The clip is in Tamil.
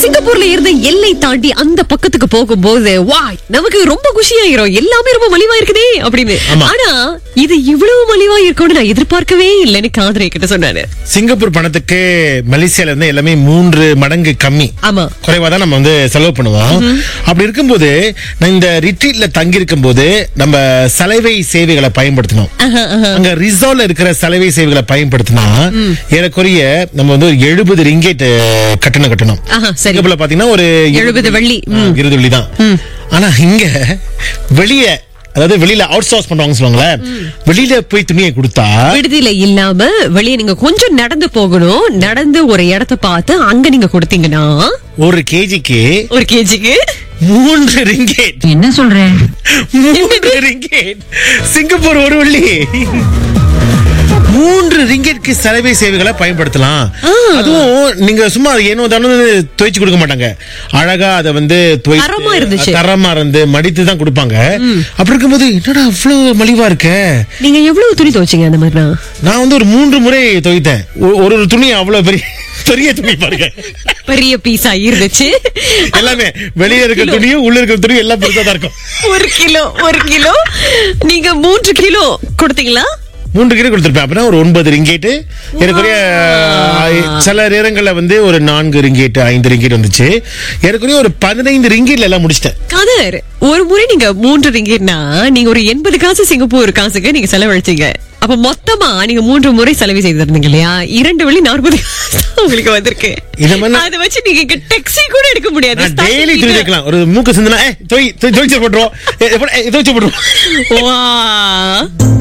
சிங்கப்பூர்ல இருந்து எல்லை தாண்டி அந்த பக்கத்துக்கு போகும்போது வா நமக்கு ரொம்ப குஷியாயிரும் எல்லாமே ரொம்ப மலிவா இருக்குதே அப்படின்னு ஆமா. ஆனா இது இவ்வளவு மலிவா இருக்கும்னு நான் எதிர்பார்க்கவே இல்லைன்னு காதரை கிட்ட சொன்னாரு சிங்கப்பூர் பணத்துக்கு மலேசியால இருந்து எல்லாமே மூன்று மடங்கு கம்மி ஆமா குறைவா தான் நம்ம வந்து செலவு பண்ணுவோம் அப்படி இருக்கும்போது நான் இந்த ரிட்ரீட்ல தங்கி இருக்கும்போது நம்ம சலவை சேவைகளை பயன்படுத்தணும் ஆஹா, ஆஹா. அங்க ரிசார்ட்ல இருக்கிற சலவை சேவைகளை பயன்படுத்தினா ஏறக்குறைய நம்ம வந்து ஒரு எழுபது ரிங்கேட் கட்டணம் கட்டணும் ஆஹா, சரி சிங்கப்பூர்ல பாத்தீங்கன்னா ஒரு 70 வெள்ளி. ஆ, இருபது வெள்ளி தான் ஆனா இங்க வெளிய அதாவது வெளியில அவுட் சோர்ஸ் பண்ணுவாங்க சொல்லுவாங்களே வெளியில போய் துணியை கொடுத்தா விடுதியில இல்லாம வெளியே நீங்க கொஞ்சம் நடந்து போகணும் நடந்து ஒரு இடத்த பார்த்து அங்க நீங்க கொடுத்தீங்கன்னா ஒரு கேஜிக்கு ஒரு கேஜிக்கு மூன்று ரிங்கேட் என்ன சொல்ற மூன்று ரிங்கேட் சிங்கப்பூர் ஒரு வெள்ளி மூன்று ரிங்கெட்க்கு சலவை சேவைகளை பயன்படுத்தலாம் அதுவும் நீங்க சும்மா அது ஏனோ தானோ துவைச்சு கொடுக்க மாட்டாங்க அழகா அதை வந்து துவைத்து, தரமா இருந்துச்சு. தரமா இருந்து மடித்து தான் கொடுப்பாங்க அப்படி இருக்கும்போது என்னடா அவ்வளவு மலிவா இருக்க நீங்க எவ்வளவு துணி துவைச்சீங்க அந்த மாதிரினா நான் வந்து ஒரு மூன்று முறை துவைத்தேன் ஒ- ஒரு ஒரு துணி அவ்வளவு பெரிய பெரிய துணி பாருங்க பெரிய பீஸா இருந்துச்சு எல்லாமே வெளியே இருக்கிற துணியும் உள்ள இருக்கிற துணியும் எல்லாம் பெருசா தான் இருக்கும் ஒரு கிலோ ஒரு கிலோ நீங்க மூன்று கிலோ கொடுத்தீங்களா மூன்று கிலோ கொடுத்துருப்பேன் அப்படின்னா ஒரு ஒன்பது ரிங்கேட்டு ஏறக்குறைய ஆ, சில நேரங்கள்ல வந்து ஒரு நான்கு ரிங்கேட் ஐந்து ரிங்கேட் வந்துச்சு ஏறக்குறைய ஒரு பதினைந்து ரிங்கேட்ல எல்லாம் முடிச்சிட்டேன் கதர் ஒரு முறை நீங்க மூன்று ரிங்கிட்னா நீங்க ஒரு எண்பது காசு சிங்கப்பூர் காசுக்கு நீங்க செலவழிச்சீங்க அப்ப மொத்தமா நீங்க மூன்று முறை செலவு செய்திருந்தீங்க இல்லையா இரண்டு வழி நாற்பது காசு தான் உங்களுக்கு வந்திருக்கு இத மாதிரி- அதை வச்சு நீங்க டாக்ஸி கூட எடுக்க முடியாது நான் டெய்லி துணி தைக்கலாம் ஒரு மூக்கு சிந்தனா ஏ தொய் தொய்- துவைச்சு போட்டுருவோம் ஏ, எப்ப- ஏ, துவைச்சு போட்டுருவோம் வா